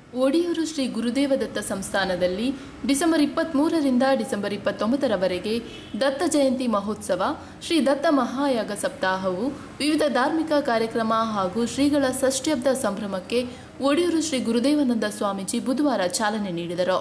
ಒಡಿಯೂರು ಶ್ರೀ ಗುರುದೇವದತ್ತ ಸಂಸ್ಥಾನದಲ್ಲಿ December ಇಪ್ಪತ್ತ್ಮೂರರಿಂದ December ಇಪ್ಪತ್ತೊಂಬತ್ತರವರೆಗೆ ದತ್ತ ಜಯಂತಿ ಮಹೋತ್ಸವ ಶ್ರೀ ದತ್ತ ಮಹಾಯಾಗ ಸಪ್ತಾಹವು ವಿವಿಧ ಧಾರ್ಮಿಕ ಕಾರ್ಯಕ್ರಮ ಹಾಗೂ ಶ್ರೀಗಳ ಷಷ್ಠ್ಯಬ್ದ ಸಂಭ್ರಮಕ್ಕೆ ಒಡಿಯೂರು ಶ್ರೀ ಗುರುದೇವಾನಂದ ಸ್ವಾಮೀಜಿ ಬುಧವಾರ ಚಾಲನೆ ನೀಡಿದರು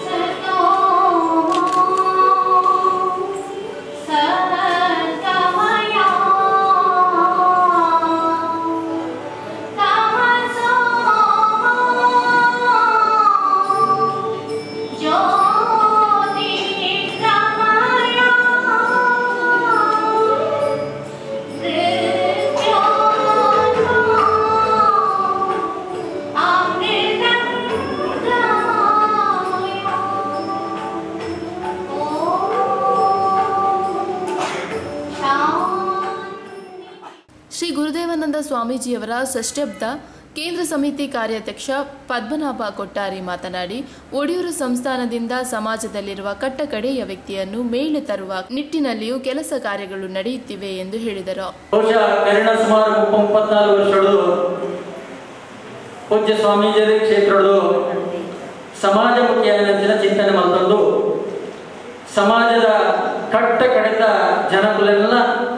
ಶ್ರೀ ಗುರುದೇವಾನಂದ ಸ್ವಾಮೀಜಿಯವರ ಷಷ್ಠ್ಯಬ್ದ ಕೇಂದ್ರ ಸಮಿತಿ ಕಾರ್ಯಾಧ್ಯಕ್ಷ ಪದ್ಮನಾಭ ಕೊಟ್ಟಾರಿ ಮಾತನಾಡಿ ಒಡಿಯೂರು ಸಂಸ್ಥಾನದಿಂದ ಸಮಾಜದಲ್ಲಿರುವ ಕಟ್ಟಕಡೆಯ ವ್ಯಕ್ತಿಯನ್ನು ಮೇಲೆ ತರುವ ನಿಟ್ಟಿನಲ್ಲಿಯೂ ಕೆಲಸ ಕಾರ್ಯಗಳು ನಡೆಯುತ್ತಿವೆ ಎಂದು ಹೇಳಿದರು ಬಹುಶಃ ಕರಿಣ ಸುಮಾರು ಮುಪ್ಪತ್ನಾಲ್ಕು ವರ್ಷಗಳು ಪೂಜ್ಯ ಸ್ವಾಮೀಜಿಯರ ಕ್ಷೇತ್ರಗಳು ಸಮಾಜಮುಖಿಯಾಗಿನ ಚಿಂತನೆ ಮತ್ತೊಂದು ಸಮಾಜದ ಕಟ್ಟ ಕಡೆತ ಜನಗಳೆಲ್ಲ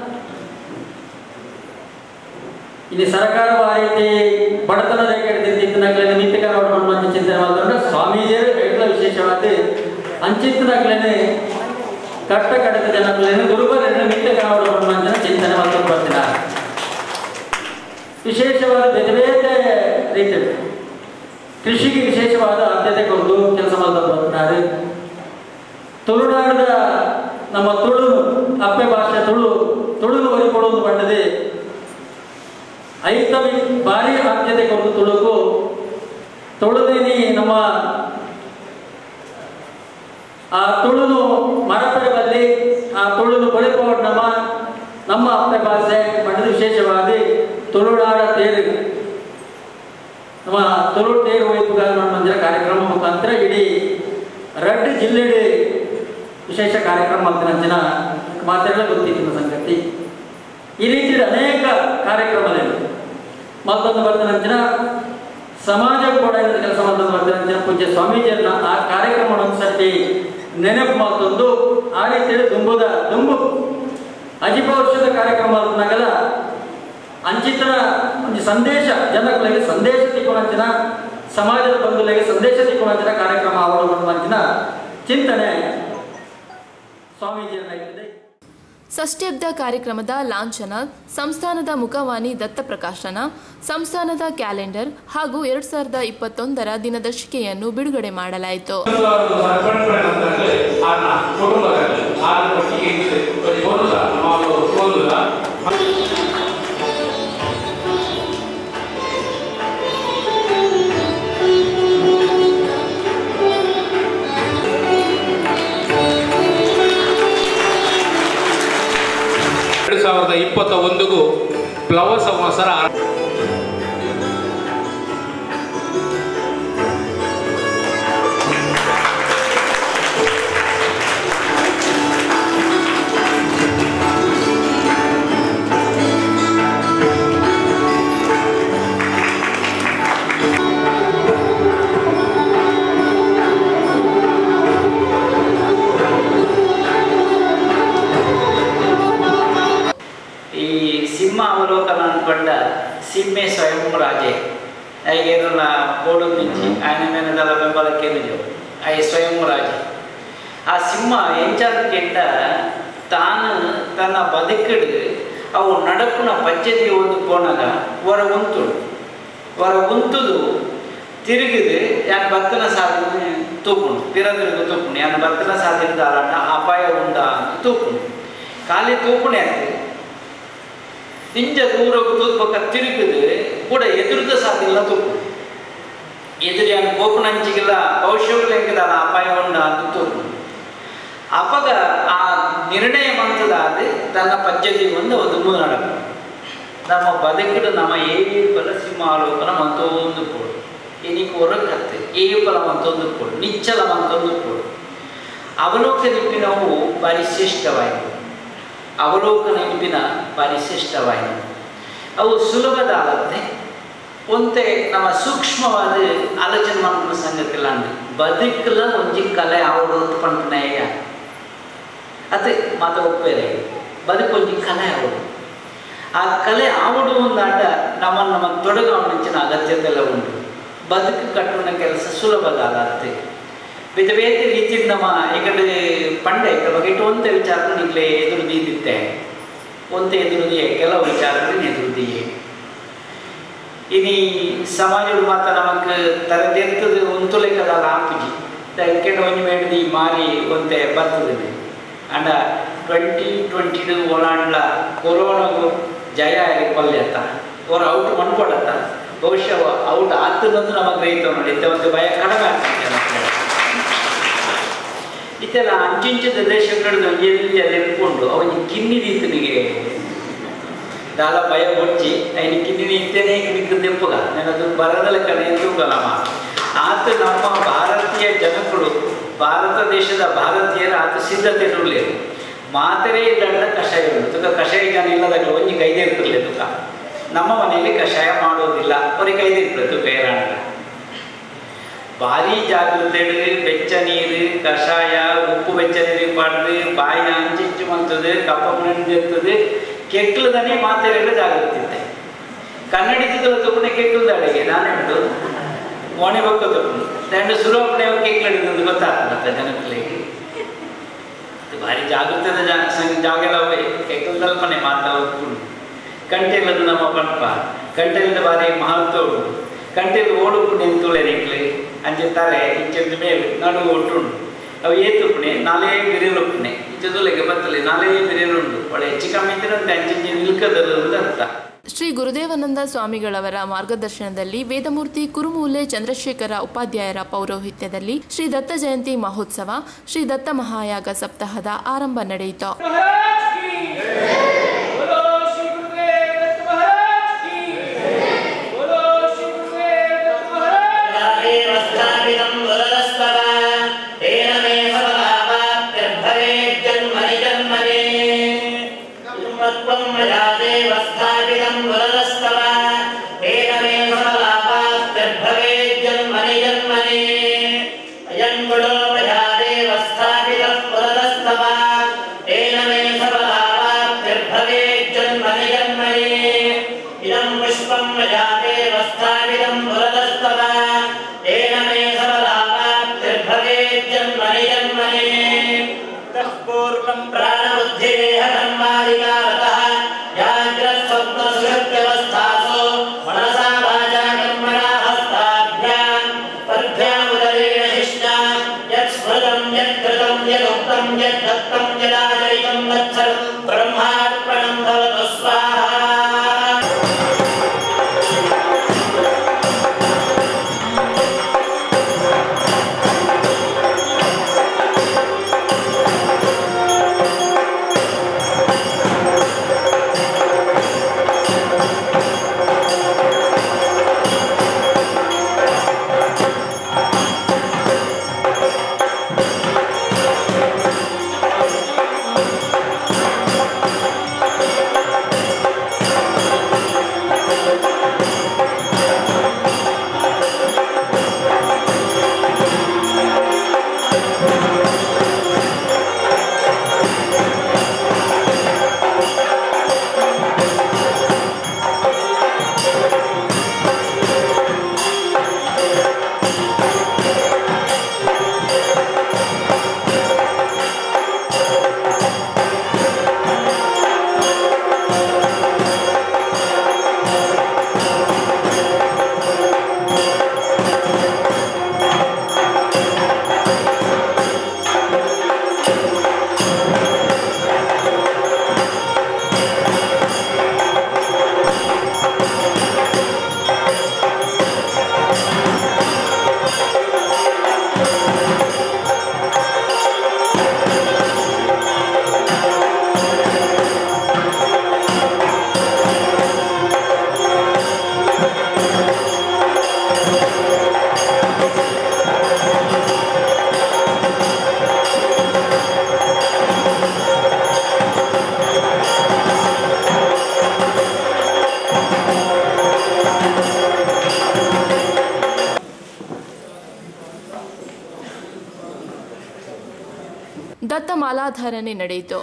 ಇಲ್ಲಿ ಸರ್ಕಾರ ರೀತಿ ಬಡತನ ರೇಖೆ ಹಿಡಿದಿದ್ದನಾಗ್ಲೇನೆ ನೀತಿಕರ ಮಾಡುವಂತ ಚಿಂತನೆ ಮಾಡಿದ್ರೆ ಸ್ವಾಮೀಜಿಯರು ಎಲ್ಲ ವಿಶೇಷವಾದ ಅಂಚಿತ್ತನಾಗ್ಲೇನೆ ಕಟ್ಟ ಕಡೆತ ಜನಗಳೇನು ಗುರುಬರೇನು ನೀತಿಕರ ಮಾಡುವಂತ ಚಿಂತನೆ ಮಾಡ್ಕೊಂಡು ಬರ್ತಿದ್ದಾರೆ ವಿಶೇಷವಾದ ಬೇರೆ ಬೇರೆ ರೀತಿ ಕೃಷಿಗೆ ವಿಶೇಷವಾದ ಆದ್ಯತೆ ಕೊಟ್ಟು ಕೆಲಸ ಮಾಡ್ಕೊಂಡು ಬರ್ತಿದ್ದಾರೆ ತುಳುನಾಡದ ನಮ್ಮ ತುಳು ಅಪ್ಪೆ ಭಾಷೆ ತುಳು ತುಳುನು ಒಲಿಕೊಡುವುದು ಬಣ್ಣದೆ ಐತವಿ ಭಾರಿ ಆದ್ಯತೆ ಕೊಟ್ಟು ತುಳುಕು ತುಳುದೇನಿ ನಮ್ಮ ಆ ತುಳುನು ಮರಪರೆ ಬಲ್ಲಿ ಆ ತುಳುನು ಬಳಿಪೋಡ್ ನಮ್ಮ ನಮ್ಮ ಅಪ್ಪೆ ಭಾಷೆ ಬಣ್ಣದ ವಿಶೇಷವಾದಿ ತುಳುನಾಡ ತೇರು ನಮ್ಮ ತುಳು ತೇರು ವೈಪುಗಾರ ಮಂದಿರ ಕಾರ್ಯಕ್ರಮ ಮುಖಾಂತರ ಇಡೀ ರಡ್ಡು ಜಿಲ್ಲೆಡೆ ವಿಶೇಷ ಕಾರ್ಯಕ್ರಮ ಮಾಡ್ತಿನ ಮಾತೆಲ್ಲ ಗೊತ್ತಿತ್ತು ಸಂಗತಿ ಈ ರೀತಿ ಅನೇಕ ಕಾರ್ಯಕ್ರಮಗಳಿವೆ ಮತ್ತೊಂದು ಬರ್ತಾನಂಚಿನ ಸಮಾಜ ಕೂಡ ಇದರ ಕೆಲಸ ಮಾಡ್ಕೊಂಡು ಬರ್ತಾನಂಚಿನ ಪೂಜ್ಯ ಸ್ವಾಮೀಜಿಯನ್ನ ಆ ಕಾರ್ಯಕ್ರಮ ಒಂದ್ಸತಿ ನೆನಪು ಮತ್ತೊಂದು ಆ ರೀತಿ ದುಂಬುದ ದುಂಬು ಅಜಿಪ ವರ್ಷದ ಕಾರ್ಯಕ್ರಮ ಅಂತಾಗಲ್ಲ ಅಂಚಿತರ ಒಂದು ಸಂದೇಶ ಜನಗಳಿಗೆ ಸಂದೇಶ ತಿಕ್ಕೊಂಡಂಚಿನ ಸಮಾಜದ ಬಂಧುಗಳಿಗೆ ಸಂದೇಶ ತಿಕ್ಕೊಂಡಂಚಿನ ಕಾರ್ಯಕ್ರಮ ಅವಲಂಬನ ಚಿಂತನೆ ಸ್ವಾಮೀಜಿಯನ್ನ ಇಟ್ಟಿದೆ ಷಷ್ಠ್ಯಬ್ದ ಕಾರ್ಯಕ್ರಮದ ಲಾಂಛನ ಸಂಸ್ಥಾನದ ಮುಖವಾಣಿ ದತ್ತ ಪ್ರಕಾಶನ ಸಂಸ್ಥಾನದ ಕ್ಯಾಲೆಂಡರ್ ಹಾಗೂ ಎರಡ್ ಸಾವಿರದ ಇಪ್ಪತ್ತೊಂದರ ದಿನದರ್ಶಿಕೆಯನ್ನು ಬಿಡುಗಡೆ ಮಾಡಲಾಯಿತು ಸರ್ಪಂಚಗಳಂತಂದ್ರೆ ಆನ ಕುಟುಂಬದಲ್ಲಿ ಆನ ಒಟ್ಟಿಗೆ ಕೊಲ್ಲ ನಾವು ಕೊಲ್ಲ ಎರಡು ಸಾವಿರದ ಇಪ್ಪತ್ತ ಒಂದಿಗೂ ಪ್ಲವ ಸಂವತ್ಸರ ಆರಂಭ ಈ ಸಿಂಹ ಅವಲೋಕನ ಅನ್ಕೊಂಡ ಸಿಂಹೆ ಸ್ವಯಂ ರಾಜೆ ಐಗೇರನ್ನ ಬೋಡು ಮಿಂಚಿ ఆయన ಮೇನದಲ್ಲ ಬೆಂಬಲಕ್ಕೆ ನಿಜವು ಐ ಸ್ವಯಂ ರಾಜೆ ಆ ಸಿಂಹ ಎಂಚಾದಕ್ಕೆಂಡ ತಾನು ತನ್ನ ಬದುಕಿಡು ಅವು ನಡಕುನ ಪದ್ಧತಿ ಒಂದು ಕೋಣಗ ಹೊರ ಉಂತುಡು ಹೊರ ಉಂತುದು ತಿರುಗಿದು ಯಾನ್ ಭಕ್ತನ ಸಾಧನೆ ತೂಪುಣು ಪಿರದಿರುಗು ತೂಪುಣು ಯಾನ್ ಭಕ್ತನ ಸಾಧನೆ ಅಪಾಯ ಉಂಡ ಅಂತ ತೂಪುಣು ಖಾಲಿ ತೂಪುಣೆ ಆಗ್ತದೆ ಇಂಜ ದೂರಕ್ಕೆ ತೂಪಕ್ಕ ತಿರುಗಿದು ಕೂಡ ಎದುರುದ ಸಾಧಿಲ್ಲ ತೂಪು ಎದುರು ಯಾನ್ ಕೋಪುನಂಚಿಗಿಲ್ಲ ಕೌಶಲ್ಯಂಕಿದ ಅಪಾಯ ಉಂಡ ಅಂತ ತೂಪು ಅಪಗ ಆ ನಿರ್ಣಯ ಮಂತದಾದ ತನ್ನ ಪದ್ಧತಿ ಒಂದು ಒಂದು ಮೂನಡ ನಮ್ಮ ಬದುಕಿಡು ನಮ್ಮ ಏ ಬಲ ಸಿಂಹಾಲೋಕನ ಮಂತೊಂದು ಕೊಡು ಎನಿಕ್ ಹೊರಗತ್ತೆ ಏ ಬಲ ಮಂತೊಂದು ಕೊಡು ನಿಚ್ಚಲ ಮಂತೊಂದು ಕೊಡು ಅವಲೋಕನ ನಾವು ಪರಿಶಿಷ್ಟವಾಯಿತು ಅವಲೋಕನ ಇಂಪಿನ ಪರಿಶಿಷ್ಟವಾಯಿತು ಅವು ಸುಲಭದ ಆಲತೆ ಒಂತೆ ನಮ್ಮ ಸೂಕ್ಷ್ಮವಾದ ಆಲೋಚನೆ ಮಾಡ್ಕೊಂಡು ಸಂಗತಿಲ್ಲ ಅಂದ್ರೆ ಬದುಕಲ ಒಂಜಿ ಕಲೆ ಆವಡು ಪಂಪನೆಯ ಅದೇ ಮಾತ ಒಪ್ಪೇರೆ ಬದುಕು ಒಂಜಿ ಕಲೆ ಆವಡು ಆ ಕಲೆ ಆವಡು ಒಂದಾಂಡ ನಮ್ಮ ನಮ್ಮ ತೊಡಗವನಿಂಚಿನ ಅಗತ್ಯತೆ ಎಲ್ಲ ಉಂಟು ಬದುಕು ಕಟ್ಟುವ ಕೆಲಸ ಸುಲಭದ ಅರ್ಥ ಬೇತೆ ಬೇತೆ ರೀತಿಯಿಂದ ನಮ್ಮ ಈಕಡೆ ಪಂಡೆ ಬಗ್ಗೆ ಇಟ್ಟು ಒಂದೇ ವಿಚಾರಗಳು ಈಗಲೇ ಎದುರು ದೀದಿತ್ತೆ ಒಂದೇ ಎದುರುದಿಯೇ ಕೆಲವು ವಿಚಾರಗಳು ಎದುರುದಿಯೇ ಇನಿ ಸಮಾಜಡು ಮಾತ ನಮಕ್ ತರದೆತ್ತದು ಒಂತುಲೆ ಕದ ಆಪುಜಿ ಕೆಡ ಒಂಜಿ ಮೇಡ್ದಿ ಮಾರಿ ಒಂತೆ ಬರ್ತದೆ ಅಂಡ ಟ್ವೆಂಟಿ ಟ್ವೆಂಟಿಡು ಒಳಾಂಡ್ಲ ಕೊರೋನಾಗು ಜಯ ಆಗಿ ಕೊಲ್ಯತ್ತ ಅವ್ರು ಔಟ್ ಮನ್ಕೊಡತ್ತ ಬಹುಶಃ ಔಟ್ ಆತನಂದು ನಮಗೆ ರೈತ ನೋಡಿ ಇಂಥ ಒಂದು ಭಯ ಕಡಿಮೆ ಆಗ್ತದೆ ಇತ್ತೆಲ್ಲ ಅಂಚಿಂಚದ ದೇಶಗಳದ್ದು ಎಲ್ಲಿ ಅಲ್ಲಿ ಎತ್ಕೊಂಡು ಅವನಿಗೆ ಕಿನ್ನಿ ರೀತನಿಗೆ ದಾಲ ಭಯ ಬೊಚ್ಚಿ ఆయన కింది ఇస్తేనే మీకు దెప్పుగా నేను అది బరదల కన్నా ఎందుకలమా ಆತ ನಮ್ಮ ಭಾರತೀಯ ಜನಗಳು ಭಾರತದೇಶದ ಭಾರತೀಯರ ಆತ ಸಿದ್ಧತೆ ಇರಲಿಲ್ಲ ಮಾತರೇ ಇಲ್ಲದ ಕಷಾಯ ಉಂಟು ತುಕ ಕಷಾಯ ಜನ ಇಲ್ಲದಾಗ ಒಂಜಿ ಕೈದೇ ಇರ್ತಿರ್ಲಿ ತುಕ ನಮ್ಮ ಮನೆಯಲ್ಲಿ ಕಷಾಯ ಮಾಡೋದಿಲ್ಲ ಅವ್ರಿಗೆ ಕೈದೇ ಇರ್ತದೆ ತುಕ ಏರಾಣ ಭಾರಿ ಜಾಗೃತೆ ಬೆಚ್ಚ ನೀರು ಕಷಾಯ ಉಪ್ಪು ಬೆಚ್ಚ ನೀರು ಪಡೆದು ಬಾಯಿನ ಅಂಚಿಂಚು ಮಂತது ಕಪ್ಪ ಮುಣಿರ್ತದೆ ಕೆಕ್ಲದನೇ ಮಾತೆರೆಲ್ಲ ಜಾಗೃತಿದ್ದೆ ಕನ್ನಡಿತದ ತಗೊಂಡೆ ಕೆಕ್ಲದ ಅಡಿಗೆ ನಾನು ಹೇಳು ಮೋಣೆ ಬಕ್ಕ ತಗೊಂಡು ದಂಡ ಸುರಪಣೆ ಕೆಕ್ಲಡಿದ್ದು ಗೊತ್ತಾಗ್ತದೆ ಜನಗಳಿಗೆ ಭಾರಿ ಜಾಗೃತದ ಜಾ ಸಂಗ್ ಜಾಗೆಲ್ಲ ಅವೇ ಕೆಕ್ಲದಲ್ಪನೆ ಮಾತಾ ಒಪ್ಕೊಂಡು ಕಂಟೆಲ್ಲದು ನಮ್ಮ ಪಂಪ ಕಂಟೆಲ್ಲದ ಬಾರಿ ಮಹತ್ವ ಉಂಟು ಕಂಟೆಲ್ ಓಡುಕು ನಿಂತುಳೆ ನಿಕ್ಲೆ ಅಂಜುತ್ತಾರೆ ಇಂಚದ ಮೇಲೆ ನಡು ಒಟ್ಟುಂಡು ಅವು ಏತುಪ್ಪಣೆ ನಾಲೇ ಬಿರಿಯಲೊಪ್ಪಣೆ ಇಂಚದುಲೆಗೆ ಬತ್ತಲೆ ನಾಲೇ ಬಿರಿಯಲುಂಡು ಒಳ್ಳೆ ಹೆಚ್ಚು ಕಮ್ಮಿ ಇದ್ರೆ ಅಂತ ಅಂಚಿಂಚಿ ನಿಲ್ಕದಲ್ಲ ಅಂತ ಅರ್ಥ ಶ್ರೀ ಗುರುದೇವಾನಂದ ಸ್ವಾಮಿಗಳವರ ಮಾರ್ಗದರ್ಶನದಲ್ಲಿ ವೇದಮೂರ್ತಿ ಕುರುಮೂಲೆ ಚಂದ್ರಶೇಖರ ಉಪಾಧ್ಯಾಯರ ಪೌರೋಹಿತ್ಯದಲ್ಲಿ ಶ್ರೀ ದತ್ತ ಜಯಂತಿ ಮಹೋತ್ಸವ ಶ್ರೀ ದತ್ತ ಮಹಾಯಾಗ ಸಪ್ತಾಹದ ಆರಂಭ ನಡೆಯಿತು देवस्थापितं वरदस्तव तेन मे सफलावाप्यर्भवेज्जन्मनि जन्मने त्वं मया देवस्थापितं वरदस्तव तेन मे सफलावाप्यर्भवेज्जन्मनि जन्मने अयं गुणो मया देवस्थापितः वरदस्तव तेन मे सफलावाप्यर्भवेज्जन्मनि जन्मने इदं पुष्पं मया देवस्थापितं वरदस्तव तेन मे सफलावाप्तिर्भवेज्जन्मनि जन्मने तः पूर्वं प्राणबुद्धिदेहधर्मादिकारतः जाग्रत्स्वप्नसुषुप्त्यवस्थासु मनसा वाचा कर्मणा हस्ताभ्यां पद्भ्यामुदरेण शिष्टा यत् स्मृतं यत्कृतं यदुक्तं यद्दत्तं यदाचरितं तत्सर्वं ब्रह्मार्पणं भवतु स्वाहा ದತ್ತ ಮಾಲಾಧಾರಣೆ ನಡೆಯಿತು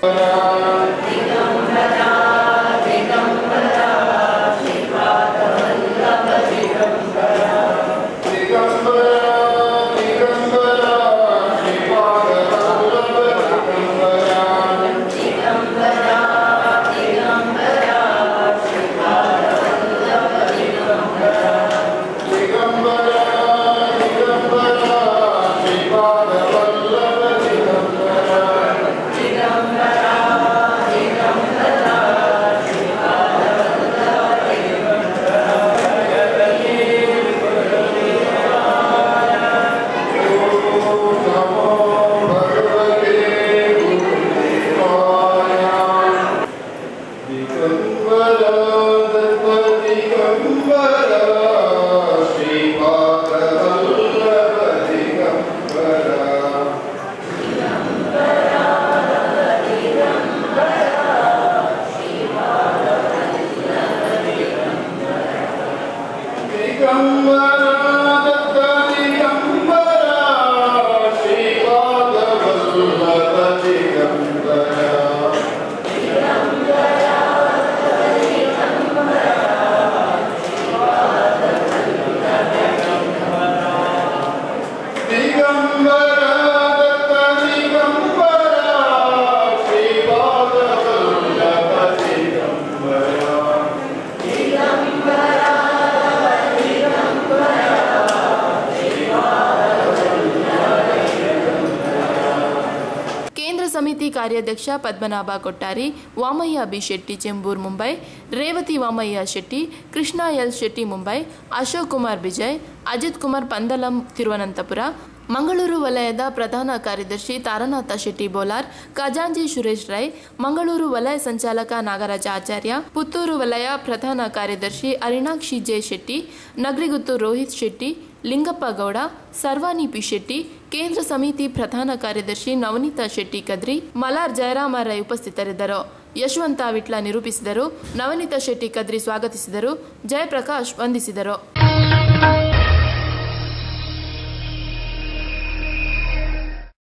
ಕೇಂದ್ರ ಸಮಿತಿ ಕಾರ್ಯಾಧ್ಯಕ್ಷ ಪದ್ಮನಾಭ ಕೊಟ್ಟಾರಿ ವಾಮಯ್ಯ ಬಿ ಶೆಟ್ಟಿ ಚೆಂಬೂರ್ ಮುಂಬೈ ರೇವತಿ ವಾಮಯ್ಯ ಶೆಟ್ಟಿ ಕೃಷ್ಣ ಎಲ್ ಶೆಟ್ಟಿ ಮುಂಬೈ ಅಶೋಕ್ ಕುಮಾರ್ ಬಿಜಯ್ ಅಜಿತ್ ಕುಮಾರ್ ಪಂದಲಂ ತಿರುವನಂತಪುರ ಮಂಗಳೂರು ವಲಯದ ಪ್ರಧಾನ ಕಾರ್ಯದರ್ಶಿ ತಾರನಾಥ ಶೆಟ್ಟಿ ಬೋಲಾರ್ ಖಜಾಂಜಿ ಸುರೇಶ್ ರೈ ಮಂಗಳೂರು ವಲಯ ಸಂಚಾಲಕ ನಾಗರಾಜ ಆಚಾರ್ಯ ಪುತ್ತೂರು ವಲಯ ಪ್ರಧಾನ ಕಾರ್ಯದರ್ಶಿ ಅರಿಣಾಕ್ಷಿ ಜೆ ಶೆಟ್ಟಿ ನಗರಿಗುತ್ತು ರೋಹಿತ್ ಶೆಟ್ಟಿ ಲಿಂಗಪ್ಪ ಗೌಡ ಸರ್ವಾನಿ ಪಿ ಶೆಟ್ಟಿ ಕೇಂದ್ರ ಸಮಿತಿ ಪ್ರಧಾನ ಕಾರ್ಯದರ್ಶಿ ನವನೀತಾ ಶೆಟ್ಟಿ ಕದ್ರಿ ಮಲಾರ್ ಜಯರಾಮ ರೈ ಉಪಸ್ಥಿತರಿದ್ದರು ಯಶವಂತ ವಿಟ್ಲ ನಿರೂಪಿಸಿದರು ನವನೀತಾ ಶೆಟ್ಟಿ ಕದ್ರಿ ಸ್ವಾಗತಿಸಿದರು ಜಯಪ್ರಕಾಶ್ ವಂದಿಸಿದರು